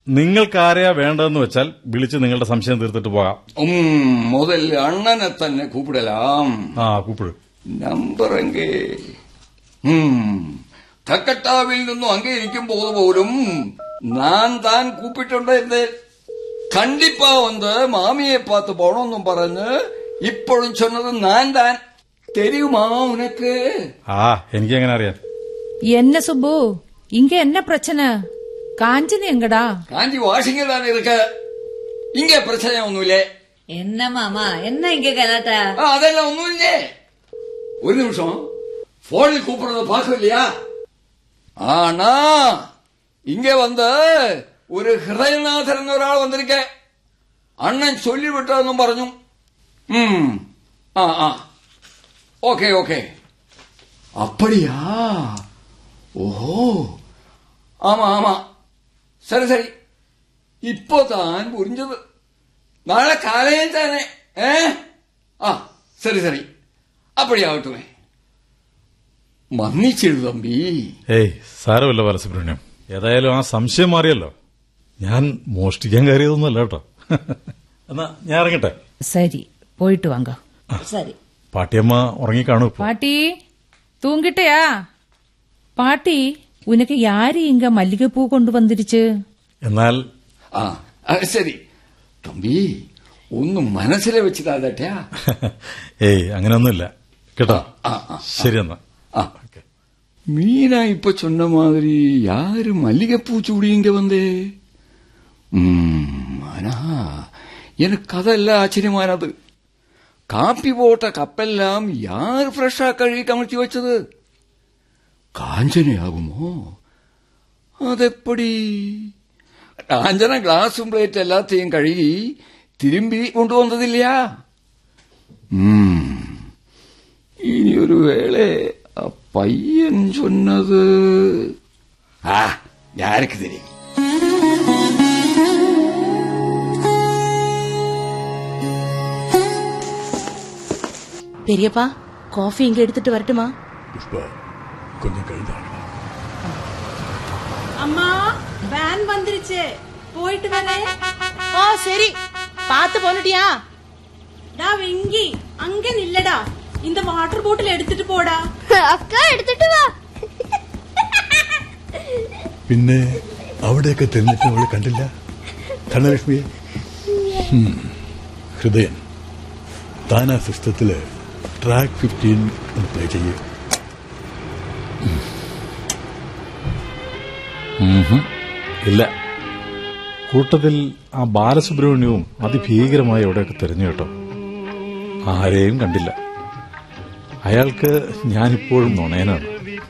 നിങ്ങൾക്കാരെയാ വേണ്ടതെന്ന് വെച്ചാൽ വിളിച്ച് നിങ്ങളുടെ സംശയം തീർത്തിട്ട് പോകാം ഉം, മുതൽ അണ്ണനെ തന്നെ കൂപ്പിടലാം ആ കൂപ്പിട് നമ്പർ എങ്കേ കക്കട്ടാവിൽ നിന്നും അങ്ങേ ഇരിക്കുമ്പോൾ പോലും ഞാൻ താൻ കൂപ്പിട്ടുണ്ട് എന്ന് കണ്ടിപ്പാ വന്ന് മാമിയെ പാത്ത് പോണമെന്നും പറഞ്ഞ് ഇപ്പോഴും ചൊന്നത് ഞാൻ താൻ തെരുമാ ഉനക്ക് ആ എനിക്ക് എങ്ങനെ അറിയാൻ என்ன சுப்பு இங்க என்ன பிரச்சனை காஞ்சனி எங்கடா കാഞ്ചി വാഷിംഗ് താൻ ഇരിക്ക ഇങ്ങനെ പ്രശ്ന ഒന്നുമില്ലേ என்ன மாமா என்ன இங்க கலாட்டா ആ അതെല്ലാം ഒന്നുമില്ലേ ഒരു നിമിഷം ഫോണിൽ കൂപ്പിടുന്നത് പാക്കില്ലയാ ആണാ ഇങ്ങ വന്ന് ഒരു ഹൃദയനാഥൻ എന്നൊരാൾ വന്നിരിക്ക അണ്ണൻ ചൊല്ലിവിട്ടെന്നും പറഞ്ഞു ഉം. ആ ആ ഓക്കെ ഓക്കെ അപ്പടിയാ ഓഹോ ആമാ ആമാ സരി സരി ഇപ്പോ താൻ പുരിഞ്ഞത് നാളെ കാലയിൽ തന്നെ ഏ ആ സരി സരി അപ്പടിയാവട്ടുമേ മന്നിച്ചിടു തമ്പി ഏയ് സാരമില്ല ബാലസുബ്രഹ്മണ്യം ഏതായാലും ആ സംശയം മാറിയല്ലോ ഞാൻ മോഷ്ടിക്കാൻ കയറിയതൊന്നുമല്ല കേട്ടോ എന്നാ ഞാൻ ഇറങ്ങട്ടെ சரி போயிட்டு வாங்க சரி പാട്ടിയമ്മ ഉറങ്ങിക്കാണു ഇപ്പൊ பாட்டி தூங்கிட்டயா பாட்டி உனக்கு யாரு இங்க மல்லிகைப்பூ கொண்டு வந்துருச்சு എന്നാൽ ആ ആ, ശരി തമ്പി ഒന്നും മനസ്സിലെ വെച്ചിട്ടാ ഏയ് അങ്ങനെയൊന്നുമില്ല കേട്ടോ ആ, ആ, ശരി എന്നാ ആ மீனா இப்ப சொன்ன மாதிரி யாரு மல்லிகைப்பூ சூடி இங்க வந்தே ம், ஆனா எனக்கு அதெல்லாம் ஆச்சரியமானது காப்பி போட்ட கப்பெல்லாம் யார் ஃப்ரெஷ்ஷா கழுவி கமிழ்த்தி வச்சது காஞ்சனை ஆகுமோ അതെപ്പടി കാഞ്ചന ഗ്ലാസും പ്ലേറ്റ് എല്ലാത്തെയും കഴുകി തിരുമ്പി കൊണ്ടുവന്നതില്ല ഉം. ഇനിയൊരു വേള ആ പയ്യൻ ചൊന്നത് ആ ഞാനക്ക് തരും பெரியப்பா காஃபி இங்க எடுத்துட்டு வரட்டுமா புஷ்பா கொஞ்சம் கழுதாங்க அம்மா வேன் வந்துருச்சு போயிட்டு வரேன் ஓ சரி பாத்து போனட்டியா டா வெங்கி அங்க நில்லடா இந்த வாட்டர் பாட்டில் எடுத்துட்டு போடா അക്ക എടുത്തിട്ട് വാ പിന്നെ അവിടെയൊക്കെ തിന്നിട്ട് അവള് കണ്ടില്ല ധനലക്ഷ്മിയെ ഹും. ഹൃദയൻ താൻ ആ സിസ്റ്റത്തില് ട്രാക്ക് ഫിഫ്റ്റീൻ ഒന്ന് പ്ലേ ചെയ്യും ഇല്ല കൂട്ടത്തിൽ ആ ബാലസുബ്രഹ്മണ്യവും അതിഭീകരമായി എവിടെയൊക്കെ തെരഞ്ഞു കേട്ടോ ആരെയും കണ്ടില്ല അയാൾക്ക് ഞാനിപ്പോഴും നുണയനാണ്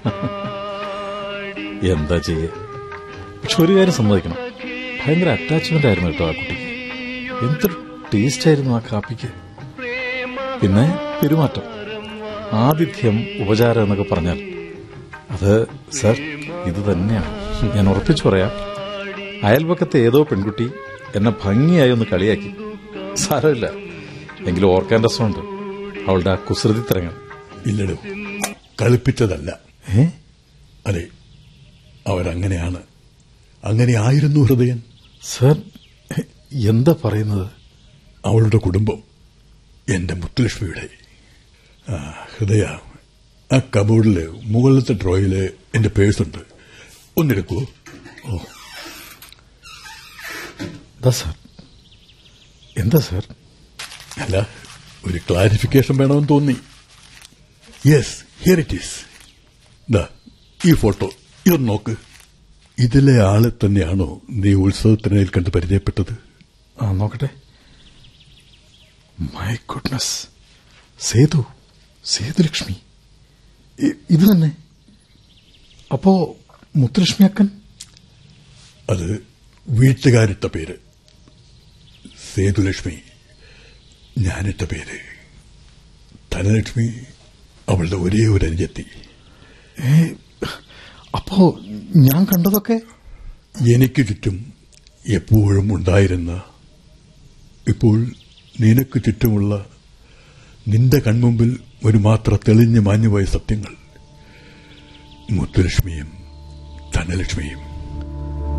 എന്താ ചെയ്യ പക്ഷെ ഒരു കാര്യം സമ്മതിക്കണം ഭയങ്കര അറ്റാച്ച്മെന്റ് ആയിരുന്നു കേട്ടോ ആ കുട്ടിക്ക് എന്തൊരു ടേസ്റ്റ് ആയിരുന്നു ആ കാപ്പിക്ക് പിന്നെ പെരുമാറ്റം ആതിഥ്യം ഉപചാരം എന്നൊക്കെ പറഞ്ഞാൽ അത് സർ ഇത് തന്നെയാണ് ഞാൻ ഉറപ്പിച്ചു പറയാം അയൽപക്കത്തെ ഏതോ പെൺകുട്ടി എന്നെ ഭംഗിയായി ഒന്ന് കളിയാക്കി സാരമില്ല എങ്കിലും ഓർക്കാൻ രസമുണ്ട് അവളുടെ ആ കുസൃതി തരങ്ങൾ ഇല്ലടോ കളിപ്പിച്ചതല്ല ഏ അതെ അവരങ്ങനെയാണ് അങ്ങനെ ആയിരുന്നു ഹൃദയൻ സർ എന്താ പറയുന്നത് അവളുടെ കുടുംബം എന്റെ മുത്തുലക്ഷ്മിയുടെ ആ, ഹൃദയ ആ കബോർഡില് മുകളിലത്തെ ഡ്രോയില് എന്റെ പേഴ്സുണ്ട് ഒന്നെടുക്കൂ ഓ എന്താ സർ എന്താ സർ അല്ല ഒരു ക്ലാരിഫിക്കേഷൻ വേണമെന്ന് തോന്നി യെസ് ഹിയർ ഇറ്റ് ഈസ് ദാ ഈ ഫോട്ടോ ഇതൊന്ന് നോക്ക് ഇതിലെ ആളെ തന്നെയാണോ നീ ഉത്സവത്തിനിടയിൽ കണ്ട് പരിചയപ്പെട്ടത് ആ നോക്കട്ടെ മൈ ഗുഡ്നസ് സേതു സേതുലക്ഷ്മി ഇ- ഇത് തന്നെ അപ്പോ മുത്തുലക്ഷ്മി അക്കൻ അത് വീട്ടുകാരിട്ട പേര് സേതുലക്ഷ്മി ഞാനിട്ട പേര് ധനലക്ഷ്മി അവളുടെ ഒരേ ഒരു അനുജത്തി ഏ അപ്പോ ഞാൻ കണ്ടതൊക്കെ എനിക്ക് ചുറ്റും എപ്പോഴും ഉണ്ടായിരുന്ന ഇപ്പോൾ നിനക്ക് ചുറ്റുമുള്ള നിന്റെ കൺമുമ്പിൽ ഒരു മാത്ര തെളിഞ്ഞു മാഞ്ഞുപോയ സത്യങ്ങൾ മുത്തുലക്ഷ്മിയും ധനലക്ഷ്മിയും